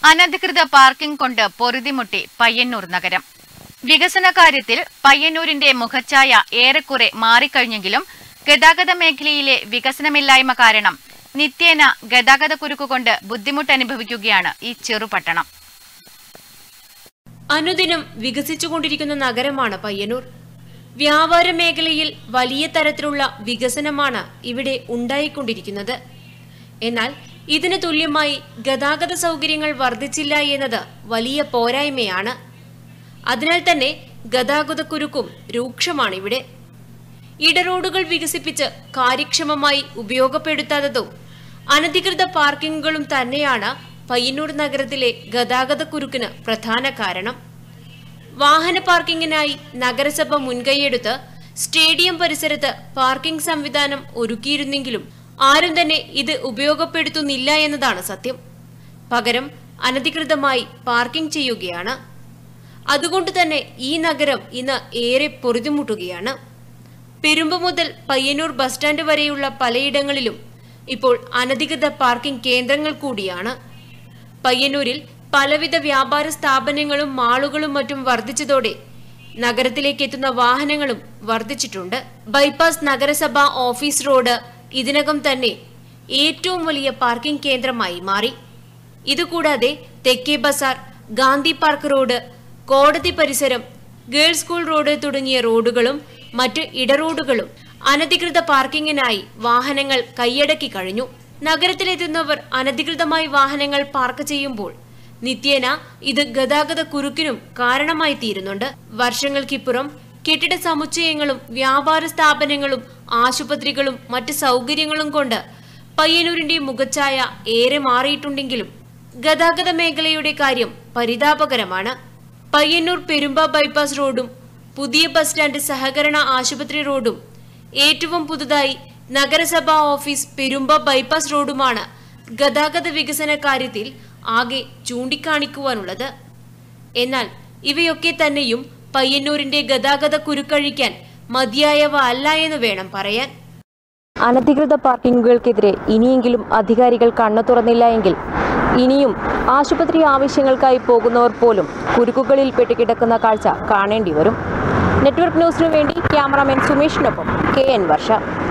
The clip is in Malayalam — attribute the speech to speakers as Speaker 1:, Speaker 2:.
Speaker 1: അനധികൃത പാർക്കിംഗ് കൊണ്ട് പൊറുതിമുട്ടി പയ്യന്നൂർ നഗരം വികസന കാര്യത്തിൽ പയ്യന്നൂരിന്റെ മുഖച്ഛായ ഏറെക്കുറെ മാറിക്കഴിഞ്ഞെങ്കിലും ഗതാഗത മേഖലയിലെ വികസനമില്ലായ്മ കാരണം നിത്യേന ഗതാഗതക്കുരുക്കുകൊണ്ട് ബുദ്ധിമുട്ടനുഭവിക്കുകയാണ് ഈ ചെറുപട്ടണം
Speaker 2: അനുദിനം വികസിച്ചുകൊണ്ടിരിക്കുന്ന നഗരമാണ് പയ്യന്നൂർ വ്യാപാര മേഖലയിൽ വലിയ തരത്തിലുള്ള വികസനമാണ് ഇവിടെ ഉണ്ടായിക്കൊണ്ടിരിക്കുന്നത് എന്നാൽ ഇതിന് തുല്യമായി ഗതാഗത സൗകര്യങ്ങൾ വർദ്ധിച്ചില്ല എന്നത് വലിയ പോരായ്മയാണ് അതിനാൽ തന്നെ ഗതാഗതക്കുരുക്കും രൂക്ഷമാണിവിടെ ഇടറോഡുകൾ വികസിപ്പിച്ച് കാര്യക്ഷമമായി ഉപയോഗപ്പെടുത്താത്തതും അനധികൃത പാർക്കിങ്ങുകളും തന്നെയാണ് പയ്യന്നൂർ നഗരത്തിലെ ഗതാഗതക്കുരുക്കിന് പ്രധാന കാരണം വാഹന പാർക്കിങ്ങിനായി നഗരസഭ മുൻകൈയെടുത്ത് സ്റ്റേഡിയം പരിസരത്ത് പാർക്കിംഗ് സംവിധാനം ഒരുക്കിയിരുന്നെങ്കിലും ആരും തന്നെ ഇത് ഉപയോഗപ്പെടുത്തുന്നില്ല എന്നതാണ് സത്യം പകരം അനധികൃതമായി പാർക്കിംഗ് ചെയ്യുകയാണ് അതുകൊണ്ട് തന്നെ ഈ നഗരം ഇന്ന് ഏറെ പൊറുതിമുട്ടുകയാണ് പെരുമ്പ മുതൽ പയ്യന്നൂർ ബസ് സ്റ്റാൻഡ് വരെയുള്ള പലയിടങ്ങളിലും ഇപ്പോൾ അനധികൃത പാർക്കിംഗ് കേന്ദ്രങ്ങൾ കൂടിയാണ് പയ്യന്നൂരിൽ പലവിധ വ്യാപാര സ്ഥാപനങ്ങളും മാളുകളും മറ്റും വർദ്ധിച്ചതോടെ നഗരത്തിലേക്ക് എത്തുന്ന വാഹനങ്ങളും വർദ്ധിച്ചിട്ടുണ്ട് ബൈപ്പാസ് നഗരസഭ ഓഫീസ് റോഡ് ഇതിനകം തന്നെ ഏറ്റവും വലിയ പാർക്കിംഗ് കേന്ദ്രമായി മാറി ഇതുകൂടാതെ തെക്കേ ബസാർ ഗാന്ധി പാർക്ക് റോഡ് കോടതി പരിസരം ഗേൾസ് സ്കൂൾ റോഡ് തുടങ്ങിയ റോഡുകളും മറ്റ് ഇടറോഡുകളും അനധികൃത പാർക്കിങ്ങിനായി വാഹനങ്ങൾ കൈയടക്കി കഴിഞ്ഞു നഗരത്തിലെത്തുന്നവർ അനധികൃതമായി വാഹനങ്ങൾ പാർക്ക് ചെയ്യുമ്പോൾ നിത്യേന ഇത് ഗതാഗത കുരുക്കിനും കാരണമായി തീരുന്നുണ്ട് വർഷങ്ങൾക്കിപ്പുറം കെട്ടിട സമുച്ചയങ്ങളും വ്യാപാര സ്ഥാപനങ്ങളും ആശുപത്രികളും മറ്റ് സൗകര്യങ്ങളും കൊണ്ട് പയ്യന്നൂരിന്റെ മുഖച്ഛായ ഏറെ മാറിയിട്ടുണ്ടെങ്കിലും ഗതാഗത മേഖലയുടെ കാര്യം പരിതാപകരമാണ് പയ്യന്നൂർ പെരുമ്പ ബൈപ്പാസ് റോഡും പുതിയ ബസ് സ്റ്റാൻഡ് സഹകരണ ആശുപത്രി റോഡും ഏറ്റവും പുതുതായി നഗരസഭാ ഓഫീസ് പെരുമ്പ ബൈപ്പാസ് റോഡുമാണ് ഗതാഗത വികസന കാര്യത്തിൽ ആകെ ചൂണ്ടിക്കാണിക്കുവാനുള്ളത് എന്നാൽ ഇവയൊക്കെ തന്നെയും പയ്യന്നൂരിന്റെ ഗതാഗത കുരുക്കഴിക്കാൻ മതിയായവ അല്ല എന്ന് വേണം പറയാൻ
Speaker 3: അനധികൃത പാർക്കിങ്ങുകൾക്കെതിരെ ഇനിയെങ്കിലും അധികാരികൾ കണ്ണു തുറന്നില്ല എങ്കിൽ ഇനിയും ആശുപത്രി ആവശ്യങ്ങൾക്കായി പോകുന്നവർ പോലും കുരുക്കുകളിൽ പെട്ടുകിടക്കുന്ന കാഴ്ച കാണേണ്ടി വരും നെറ്റ്വർക്ക് ന്യൂസിനു വേണ്ടി ക്യാമറാമാൻ സുമേഷിനൊപ്പം കെ എൻ വർഷ